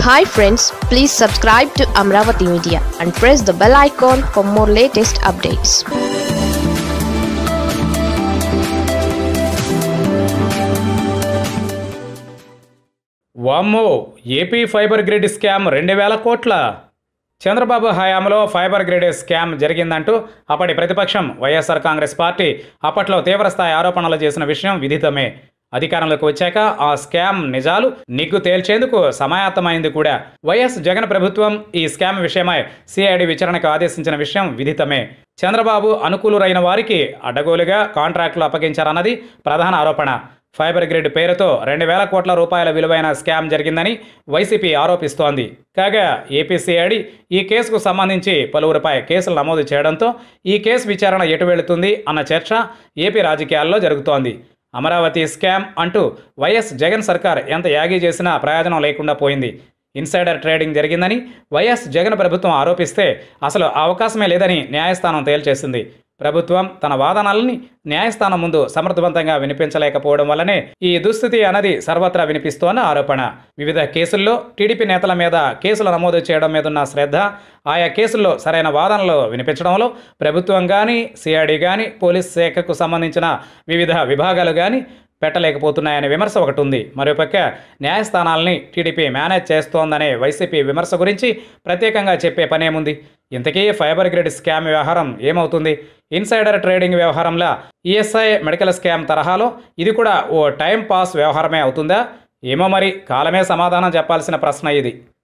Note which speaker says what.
Speaker 1: hi friends please subscribe to Amaravati media and press the bell icon for more latest updates
Speaker 2: వామ్మో AP fiber grid scam రెండు వేల కోట్ల చంద్రబాబు హయాంలో fibre grid scam జరిగిందంటూ అప్పటి ప్రతిపక్షం YSR Congress party అప్పట్లో తీవ్రస్థాయి ఆరోపణలు చేసిన విషయం విదితమే అధికారంలోకి వచ్చాక ఆ స్కామ్ నిజాలు నిగ్గు తేల్చేందుకు సమాయత్తమైంది కూడా వైఎస్ జగన్ ప్రభుత్వం ఈ స్కామ్ విషయమై సిఐడి విచారణకు ఆదేశించిన విషయం విదితమే చంద్రబాబు అనుకూలురైన వారికి అడ్డగోలుగా కాంట్రాక్టులు అప్పగించారన్నది ప్రధాన ఆరోపణ ఫైబర్ గ్రిడ్ పేరుతో రెండు వేల కోట్ల రూపాయల విలువైన స్కామ్ జరిగిందని వైసీపీ ఆరోపిస్తోంది కాగా ఏపీసీఐడి ఈ కేసుకు సంబంధించి పలువురిపై కేసులు నమోదు చేయడంతో ఈ కేసు విచారణ ఎటు వెళుతుంది అన్న చర్చ ఏపీ రాజకీయాల్లో జరుగుతోంది అమరావతి స్కామ్ అంటూ వైఎస్ జగన్ సర్కార్ ఎంత యాగీ చేసినా ప్రయోజనం లేకుండా పోయింది ఇన్సైడర్ ట్రేడింగ్ జరిగిందని వైఎస్ జగన్ ప్రభుత్వం ఆరోపిస్తే అసలు ఆ అవకాశమే లేదని న్యాయస్థానం తేల్చేసింది ప్రభుత్వం తన వాదనల్ని న్యాయస్థానం ముందు సమర్థవంతంగా వినిపించలేకపోవడం వల్లనే ఈ దుస్థితి అన్నది సర్వత్రా వినిపిస్తోన్న ఆరోపణ వివిధ కేసుల్లో టీడీపీ నేతల మీద కేసులు నమోదు చేయడం మీదున్న శ్రద్ధ ఆయా కేసుల్లో సరైన వాదనలు వినిపించడంలో ప్రభుత్వం కానీ సిఐడి కానీ పోలీస్ శాఖకు సంబంధించిన వివిధ విభాగాలు కానీ పెట్టలేకపోతున్నాయనే విమర్శ ఒకటి ఉంది మరోపక్క న్యాయస్థానాల్ని టీడీపీ మేనేజ్ చేస్తోందనే వైసీపీ విమర్శ గురించి ప్రత్యేకంగా చెప్పే పనేముంది ఇంతకీ ఫైబర్ గ్రిడ్ స్కామ్ వ్యవహారం ఏమవుతుంది ఇన్సైడర్ ట్రేడింగ్ వ్యవహారంలో ఈఎస్ఐ మెడికల్ స్కామ్ తరహాలో ఇది కూడా ఓ టైం పాస్ వ్యవహారమే అవుతుందా ఏమో మరి కాలమే సమాధానం చెప్పాల్సిన ప్రశ్న ఇది